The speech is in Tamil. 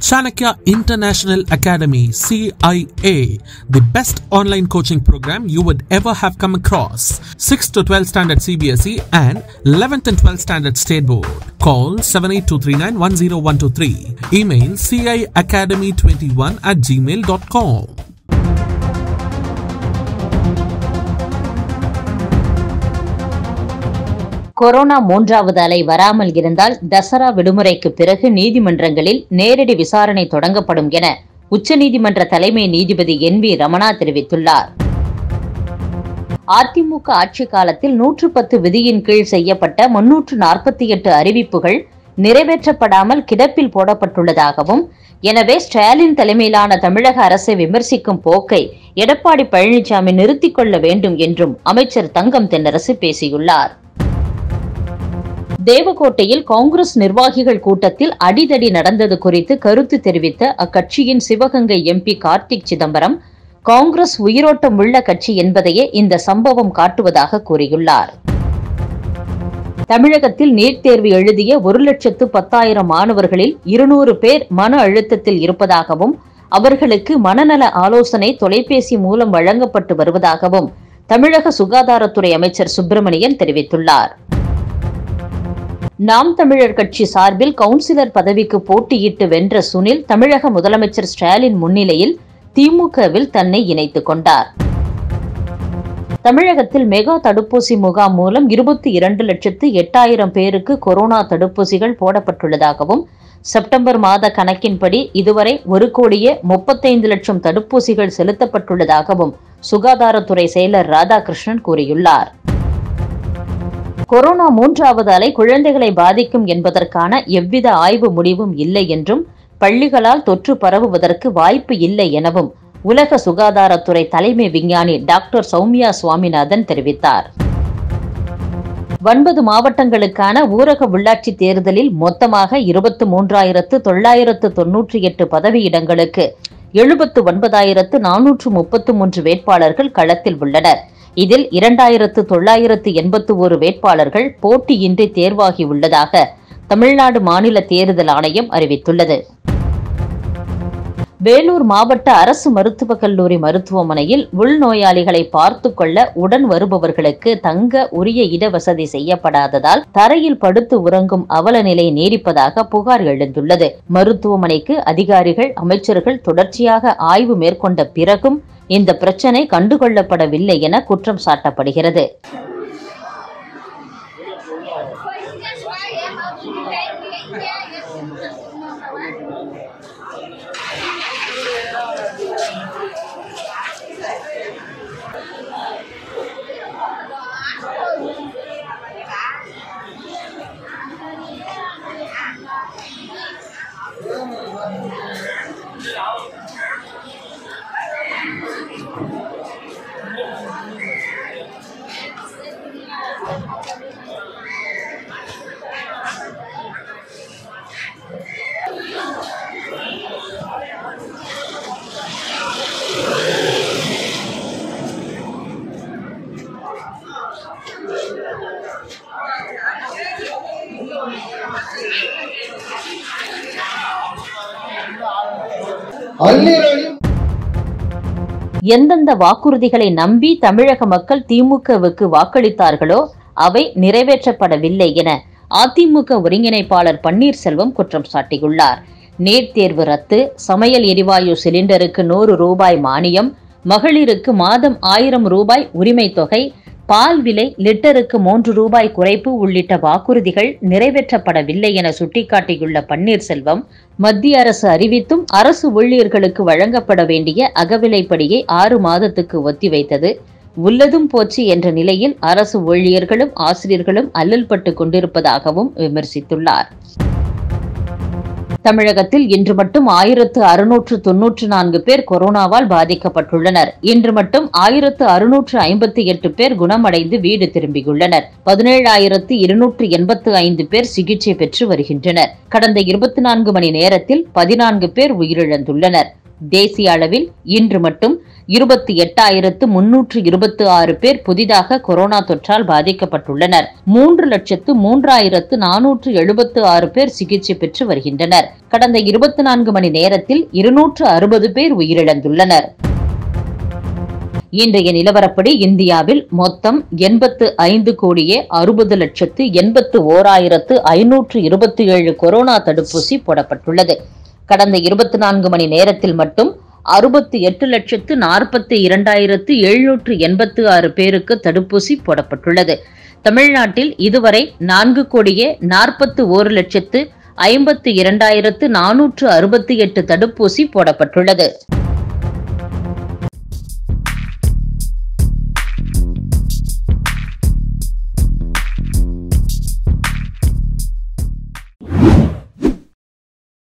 Chanakya International Academy CIA, the best online coaching program you would ever have come across. 6 to 12 standard CBSE and 11th and 12th standard state board. Call 78239 Email ciacademy21 at gmail.com. Corona மூன்றாவது அலை வராமல் இருந்தால் தசரா விடுமுறைக்கு பிறகு நீதிமன்றங்களில் நேரடி விசாரணை தொடங்கப்படும் என உச்சநீதிமன்ற தலைமை நீதிபதி என் வி ரமணா தெரிவித்துள்ளார் அதிமுக ஆட்சி காலத்தில் நூற்று பத்து விதியின் கீழ் செய்யப்பட்ட முன்னூற்று நாற்பத்தி எட்டு அறிவிப்புகள் நிறைவேற்றப்படாமல் கிடப்பில் போடப்பட்டுள்ளதாகவும் எனவே ஸ்டாலின் தலைமையிலான தமிழக அரசை விமர்சிக்கும் போக்கை எடப்பாடி பழனிசாமி நிறுத்திக் கொள்ள வேண்டும் என்றும் அமைச்சர் தங்கம் தென்னரசு பேசியுள்ளார் தேவகோட்டையில் காங்கிரஸ் நிர்வாகிகள் கூட்டத்தில் அடிதடி நடந்தது குறித்து கருத்து தெரிவித்த அக்கட்சியின் சிவகங்கை எம்பி கார்த்திக் சிதம்பரம் காங்கிரஸ் உயிரோட்டம் உள்ள கட்சி என்பதையே இந்த சம்பவம் காட்டுவதாக கூறியுள்ளார் தமிழகத்தில் நீட் தேர்வு எழுதிய ஒரு லட்சத்து பத்தாயிரம் மாணவர்களில் இருநூறு பேர் மன அழுத்தத்தில் இருப்பதாகவும் அவர்களுக்கு மனநல ஆலோசனை தொலைபேசி மூலம் வழங்கப்பட்டு வருவதாகவும் தமிழக சுகாதாரத்துறை அமைச்சர் சுப்பிரமணியன் தெரிவித்துள்ளார் நாம் தமிழர் கட்சி சார்பில் கவுன்சிலர் பதவிக்கு போட்டியிட்டு வென்ற சுனில் தமிழக முதலமைச்சர் ஸ்டாலின் முன்னிலையில் திமுகவில் தன்னை இணைத்துக் கொண்டார் தமிழகத்தில் மெகா தடுப்பூசி முகாம் மூலம் இருபத்தி இரண்டு லட்சத்து எட்டாயிரம் பேருக்கு கொரோனா தடுப்பூசிகள் போடப்பட்டுள்ளதாகவும் செப்டம்பர் மாத கணக்கின்படி இதுவரை ஒரு கோடியே முப்பத்தைந்து லட்சம் தடுப்பூசிகள் செலுத்தப்பட்டுள்ளதாகவும் சுகாதாரத்துறை செயலர் ராதாகிருஷ்ணன் கூறியுள்ளார் கொரோனா மூன்றாவது அலை குழந்தைகளை பாதிக்கும் என்பதற்கான எவ்வித ஆய்வு முடிவும் இல்லை என்றும் பள்ளிகளால் தொற்று பரவுவதற்கு வாய்ப்பு இல்லை எனவும் உலக சுகாதாரத்துறை தலைமை விஞ்ஞானி டாக்டர் சௌமியா சுவாமிநாதன் தெரிவித்தார் ஒன்பது மாவட்டங்களுக்கான ஊரக உள்ளாட்சி தேர்தலில் மொத்தமாக இருபத்து மூன்றாயிரத்து தொள்ளாயிரத்து தொன்னூற்றி எட்டு பதவியிடங்களுக்கு எழுபத்து ஒன்பதாயிரத்து நானூற்று முப்பத்து மூன்று வேட்பாளர்கள் களத்தில் உள்ளனர் இதில் இரண்டாயிரத்து தொள்ளாயிரத்து எண்பத்து ஒரு வேட்பாளர்கள் போட்டியின்றி தேர்வாகி உள்ளதாக தமிழ்நாடு மாநில தேர்தல் ஆணையம் அறிவித்துள்ளது வேலூர் மாவட்ட அரசு மருத்துவக் கல்லூரி மருத்துவமனையில் உள்நோயாளிகளை பார்த்து கொள்ள உடன் வருபவர்களுக்கு தங்க உரிய இடவசதி செய்யப்படாததால் தரையில் படுத்து உறங்கும் அவல நிலை நீடிப்பதாக புகார் எழுந்துள்ளது மருத்துவமனைக்கு அதிகாரிகள் அமைச்சர்கள் தொடர்ச்சியாக ஆய்வு மேற்கொண்ட பிறகும் இந்த பிரச்சனை கண்டுகொள்ளப்படவில்லை என குற்றம் சாட்டப்படுகிறது அந்நிலையும் எந்தெந்த வாக்குறுதிகளை நம்பி தமிழக மக்கள் திமுகவுக்கு வாக்களித்தார்களோ அவை நிறைவேற்றப்படவில்லை என அதிமுக ஒருங்கிணைப்பாளர் பன்னீர்செல்வம் குற்றம் சாட்டியுள்ளார் நீட் தேர்வு ரத்து சமையல் எரிவாயு சிலிண்டருக்கு நூறு ரூபாய் மானியம் மகளிருக்கு மாதம் ஆயிரம் ரூபாய் உரிமை தொகை பால் விலை லிட்டருக்கு மூன்று ரூபாய் குறைப்பு உள்ளிட்ட வாக்குறுதிகள் நிறைவேற்றப்படவில்லை என சுட்டிக்காட்டியுள்ள பன்னீர்செல்வம் மத்திய அரசு அறிவித்தும் அரசு ஊழியர்களுக்கு வழங்கப்பட வேண்டிய அகவிலைப்படியை ஆறு மாதத்துக்கு ஒத்திவைத்தது உள்ளதும் போச்சு என்ற நிலையில் அரசு ஊழியர்களும் ஆசிரியர்களும் அல்லல்பட்டு கொண்டிருப்பதாகவும் விமர்சித்துள்ளார் தமிழகத்தில் இன்று மட்டும் ஆயிரத்து அறுநூற்று தொன்னூற்று நான்கு பேர் கொரோனாவால் பாதிக்கப்பட்டுள்ளனர் இன்று மட்டும் ஆயிரத்து அறுநூற்று ஐம்பத்தி எட்டு பேர் குணமடைந்து வீடு திரும்பியுள்ளனர் பதினேழாயிரத்து இருநூற்று எண்பத்து ஐந்து பேர் சிகிச்சை பெற்று வருகின்றனர் கடந்த இருபத்தி நான்கு மணி நேரத்தில் பதினான்கு பேர் உயிரிழந்துள்ளனர் தேசிய அளவில் இன்று மட்டும் இருபத்தி எட்டாயிரத்து முன்னூற்று இருபத்தி ஆறு பேர் புதிதாக கொரோனா தொற்றால் பாதிக்கப்பட்டுள்ளனர் மூன்று லட்சத்து மூன்றாயிரத்து நானூற்று எழுபத்து ஆறு பேர் சிகிச்சை பெற்று வருகின்றனர் கடந்த இருபத்தி நான்கு மணி நேரத்தில் இருநூற்று அறுபது பேர் உயிரிழந்துள்ளனர் இன்றைய நிலவரப்படி இந்தியாவில் மொத்தம் எண்பத்து ஐந்து கோடியே அறுபது லட்சத்து எண்பத்து ஓராயிரத்து ஐநூற்று இருபத்தி ஏழு கொரோனா தடுப்பூசி போடப்பட்டுள்ளது கடந்த இருபத்தி நான்கு மணி நேரத்தில் மட்டும் அறுபத்தி எட்டு லட்சத்து நாற்பத்தி இரண்டாயிரத்து எழுநூற்று எண்பத்து ஆறு பேருக்கு தடுப்பூசி போடப்பட்டுள்ளது தமிழ்நாட்டில் இதுவரை நான்கு கோடியே நாற்பத்து ஓரு லட்சத்து ஐம்பத்து இரண்டாயிரத்து நானூற்று அறுபத்தி எட்டு தடுப்பூசி போடப்பட்டுள்ளது